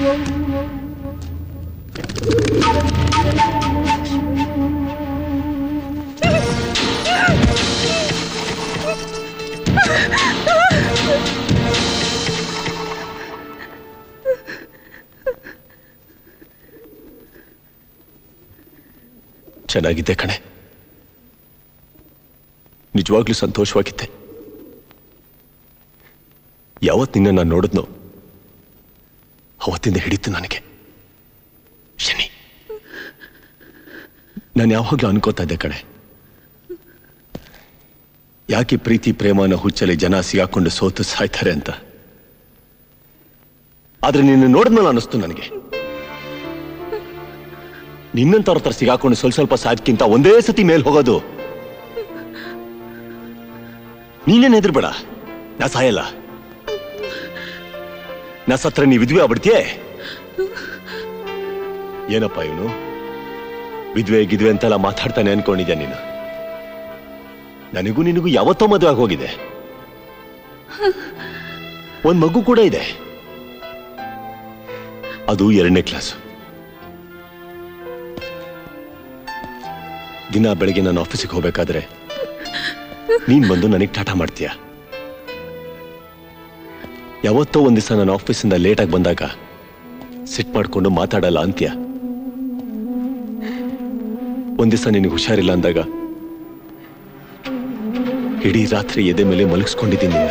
ಚೆನ್ನಾಗಿದ್ದೆ ಕಣೆ ನಿಜವಾಗ್ಲೂ ಸಂತೋಷವಾಗಿದ್ದೆ ಯಾವತ್ತು ನಿನ್ನ ನಾನು ನೋಡಿದ್ನೋ ಅವತ್ತಿಂದ ಹಿಡಿತು ನನಗೆ ಶನಿ ನಾನು ಯಾವಾಗಲೂ ಅನ್ಕೋತಾ ಇದ್ದೆ ಕಣೆ ಯಾಕೆ ಪ್ರೀತಿ ಪ್ರೇಮನ ಹುಚ್ಚಲಿ ಜನ ಸಿಗಾಕೊಂಡು ಸೋತು ಸಾಯ್ತಾರೆ ಅಂತ ಆದ್ರೆ ನಿನ್ನ ನೋಡಿದ್ಮೇಲೆ ಅನ್ನಿಸ್ತು ನನಗೆ ನಿನ್ನಂತವ್ರ ಹತ್ರ ಸಿಗಾಕೊಂಡು ಸ್ವಲ್ಪ ಸ್ವಲ್ಪ ಸಾಯ್ದಕ್ಕಿಂತ ಒಂದೇ ಸತಿ ಮೇಲ್ ಹೋಗೋದು ನೀನೇನ್ ಹೆದರ್ಬೇಡ ನಾ ಸಾಯಲ್ಲ ನಾ ಸತ್ರ ನೀ ವಿದ್ವೆ ಆಗ್ಬಿಡ್ತೀಯೇ ಏನಪ್ಪ ಇವನು ವಿದ್ವೆ ಗಿದ್ವೆ ಅಂತೆಲ್ಲ ಮಾತಾಡ್ತಾನೆ ಅನ್ಕೊಂಡಿದ್ಯಾ ನೀನು ನನಗೂ ನಿನಗೂ ಯಾವತ್ತೋ ಮದುವೆ ಆಗಿ ಹೋಗಿದೆ ಒಂದ್ ಮಗು ಕೂಡ ಇದೆ ಅದು ಎರಡನೇ ಕ್ಲಾಸು ದಿನ ಬೆಳಗ್ಗೆ ನಾನು ಆಫೀಸಿಗೆ ಹೋಗ್ಬೇಕಾದ್ರೆ ನೀನ್ ಬಂದು ನನಗೆ ಟಾಟಾ ಮಾಡ್ತೀಯ ಯಾವತ್ತೋ ಒಂದ್ ದಿವಸ ನಾನು ಆಫೀಸಿಂದ ಲೇಟಾಗಿ ಬಂದಾಗ ಸಿಟ್ ಮಾಡ್ಕೊಂಡು ಮಾತಾಡಲ್ಲ ಅಂತ್ಯ ಒಂದ್ ದಿವಸ ನಿನಗೆ ಹುಷಾರಿಲ್ಲ ಅಂದಾಗ ಇಡೀ ರಾತ್ರಿ ಎದೆ ಮೇಲೆ ಮಲಗಿಸ್ಕೊಂಡಿದ್ದೀನಿ ನಿನ್ನ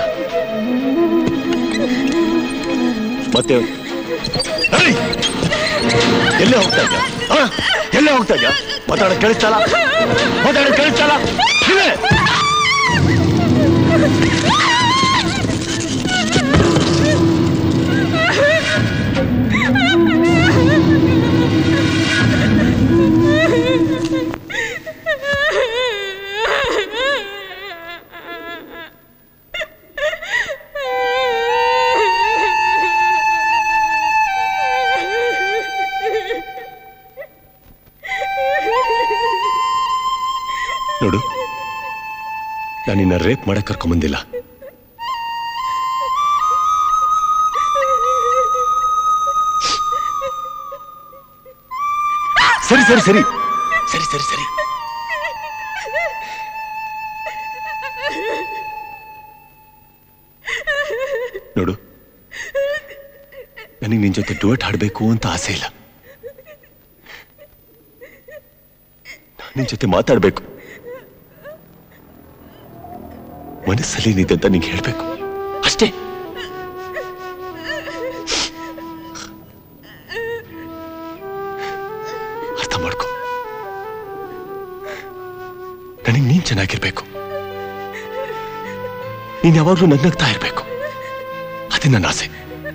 ಮತ್ತೆ ಏಯ್! ಎಲ್ಲೇ ಹೋಗ್ತಾ ಇದ್ಯಾ ಆ? ಎಲ್ಲೇ ಹೋಗ್ತಾ ಇದ್ಯಾ ಮಾತಾಡೋದು ಕೇಳಿಸ್ತಲ್ಲ ಮಾತಾಡೋದು ಕೇಳಿಸ್ತಲ್ಲ ಇಲ್ಲೇ! ನೋಡು ನಾನು ನಿನ್ನ ರೇಪ್ ಮಾಡಕ್ ಕರ್ಕೊಂಬಂದಿಲ್ಲ ಸರಿ ಸರಿ ಸರಿ ಸರಿ ಸರಿ ಸರಿ ನೋಡು ನನಗೆ ನಿನ್ ಜೊತೆ ಡುವೆಟ್ ಹಾಡಬೇಕು ಅಂತ ಆಸೆ ಇಲ್ಲ ನಾನ್ ನಿನ್ ಜೊತೆ ಮಾತಾಡ್ಬೇಕು ಮನಸ್ಸಲ್ಲಿ ಏನಿದೆ ಅಂತ ನಿಂಗೆ ಹೇಳ್ಬೇಕು ಅಷ್ಟೇ ಅರ್ಥ ಮಾಡ್ಕೊ ನನಗೆ ನೀನ್ ಚೆನ್ನಾಗಿರ್ಬೇಕು ನೀನ್ ಯಾವಾಗ್ಲೂ ನಗ್ನಗ್ತಾ ಇರ್ಬೇಕು ಅದೇ ನನ್ನ ಆಸೆ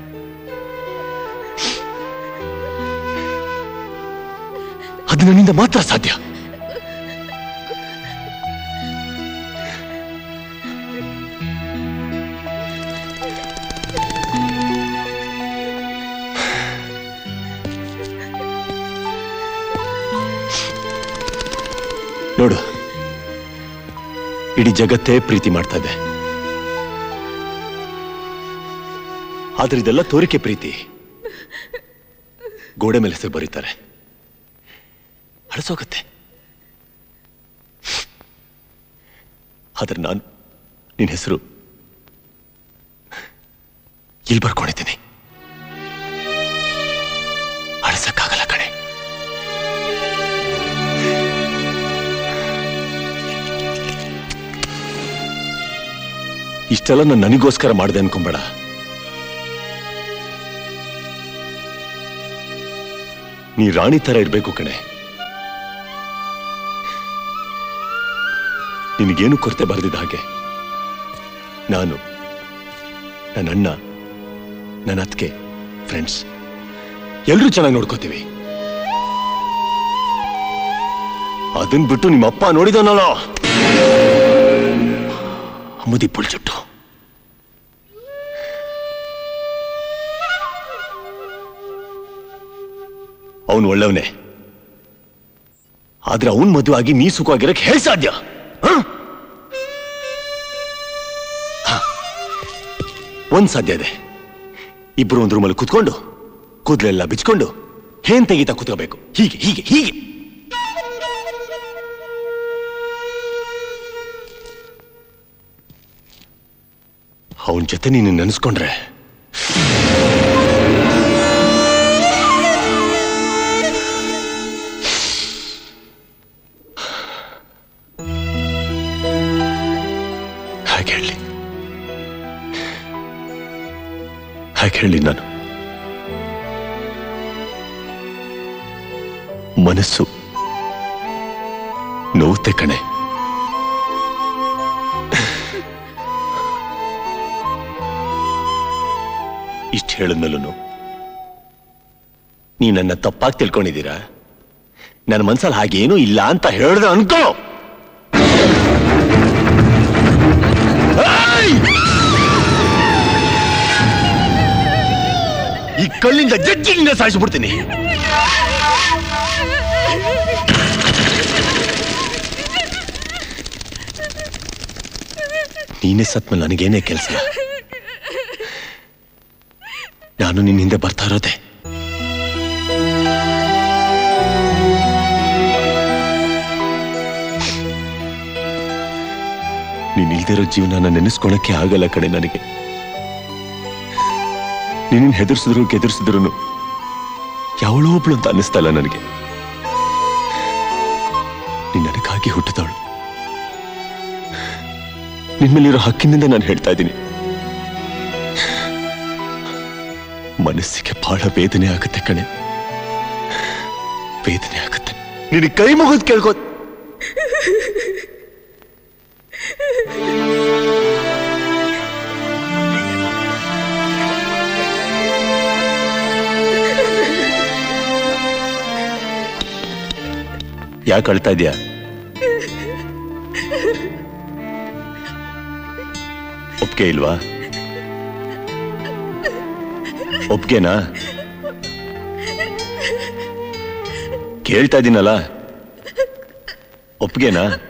ಅದು ನನ್ನಿಂದ ಮಾತ್ರ ಸಾಧ್ಯ ನೋಡು ಇಡೀ ಜಗತ್ತೇ ಪ್ರೀತಿ ಮಾಡ್ತಾ ಇದೆ ಆದ್ರೆ ಇದೆಲ್ಲ ತೋರಿಕೆ ಪ್ರೀತಿ ಗೋಡೆ ಮೇಲೆ ಹೆಸರು ಬರೀತಾರೆ ಅಳಸೋಗತ್ತೆ ಆದ್ರೆ ನಾನು ನಿನ್ನ ಹೆಸರು ಇಲ್ಲಿ ಬರ್ಕೊಂಡಿದ್ದೀನಿ ಅಳಸಕ್ಕಾಗಲ್ಲ ಕಣೆ ಇಷ್ಟೆಲ್ಲ ನಾನು ನನಗೋಸ್ಕರ ಮಾಡಿದೆ ಅನ್ಕೊಂಬೇಡ ನೀ ರಾಣಿ ತರ ಇರ್ಬೇಕು ಕಣೆ ನಿನಗೇನು ಕೊರತೆ ಬರೆದಿದ್ದ ಹಾಗೆ ನಾನು ನನ್ನ ಅಣ್ಣ ನನ್ನ ಅತ್ತಿಗೆ ಫ್ರೆಂಡ್ಸ್ ಎಲ್ಲರೂ ಚೆನ್ನಾಗಿ ನೋಡ್ಕೋತೀವಿ ಅದನ್ ಬಿಟ್ಟು ನಿಮ್ಮ ಅಪ್ಪ ನೋಡಿದನಲ್ಲ ಮುದಿ ಪುಳ್ಚುಟ್ಟು ಅವನು ಒಳ್ಳೆಯವನೇ ಆದ್ರೆ ಅವನ್ ಮದುವೆ ಆಗಿ ನೀ ಸುಖವಾಗಿರಕ್ಕೆ ಹೇಗೆ ಸಾಧ್ಯ ಹ? ಹ. ಒಂದ್ ಸಾಧ್ಯ ಇದೆ ಇಬ್ರು ಒಂದ್ ರೂಮಲ್ಲಿ ಕುತ್ಕೊಂಡು ಕೂದಲೆಲ್ಲ ಬಿಚ್ಕೊಂಡು ಹೇನ್ ತೆಗಿತಾ ಕೂತ್ಕೋಬೇಕು ಹೀಗೆ ಹೀಗೆ ಹೀಗೆ ಅವನ ಜೊತೆ ನೀನು ನೆನೆಸ್ಕೊಂಡ್ರೆ ಹಾಗೆ ಹೇಳಿ ಹಾಗೆ ಹೇಳಿ ನಾನು ಮನಸ್ಸು ನೋವುತ್ತೆ ಕಣೆ ಇಷ್ಟು ಹೇಳಿದ್ಮೇಲೂ ನೀವು ನನ್ನ ತಪ್ಪಾಗಿ ತಿಳ್ಕೊಂಡಿದ್ದೀರಾ ನನ್ನ ಮನ್ಸಲ್ಲಿ ಹಾಗೇನೂ ಇಲ್ಲ ಅಂತ ಹೇಳ್ದೆ ಅನ್ಕೋ ಏಯ್! ಈ ಕಲ್ಲಿಂದ ಜಜ್ಜಿನಿಂದ ಸಾಯಿಸ್ಬಿಡ್ತೀನಿ ನೀನೇ ಸತ್ಮೇಲೆ ನನಗೇನೇ ಕೆಲಸ ನಾನು ನಿನ್ನ ಹಿಂದೆ ಬರ್ತಾ ಇರೋದೆ ನೀನ್ ಇಲ್ದಿರೋ ಜೀವನನ ನೆನೆಸ್ಕೊಳಕ್ಕೆ ಆಗಲ್ಲ ಕಡೆ ನನಗೆ ನಿನ್ನ ಹೆದರ್ಸಿದ್ರು ಗೆದರ್ಸಿದ್ರು ಯಾವಳೋ ಒಬ್ಳು ಅಂತ ಅನ್ನಿಸ್ತಾ ಇಲ್ಲ ನನಗೆ ನೀನ್ ನನಗಾಗಿ ಹುಟ್ಟಿದವಳು ನಿನ್ಮೇಲಿರೋ ಹಕ್ಕಿನಿಂದ ನಾನು ಹೇಳ್ತಾ ಇದ್ದೀನಿ ಮನಸ್ಸಿಗೆ ಬಹಳ ವೇದನೆ ಆಗುತ್ತೆ ಕಣೆ ವೇದನೆ ಆಗುತ್ತೆ ನಿನಗೆ ಕೈ ಮುಗಿದ್ ಕೇಳ್ಕೋ ಯಾಕೆ ಅಳ್ತಾ ಇದೀಯಾ ಒಪ್ಗೆ ಇಲ್ವಾ ಒಪ್ಗೆನಾ ಕೇಳ್ತಾ ಇದ್ದೀನಲ್ಲ ಒಪ್ಗೆನಾ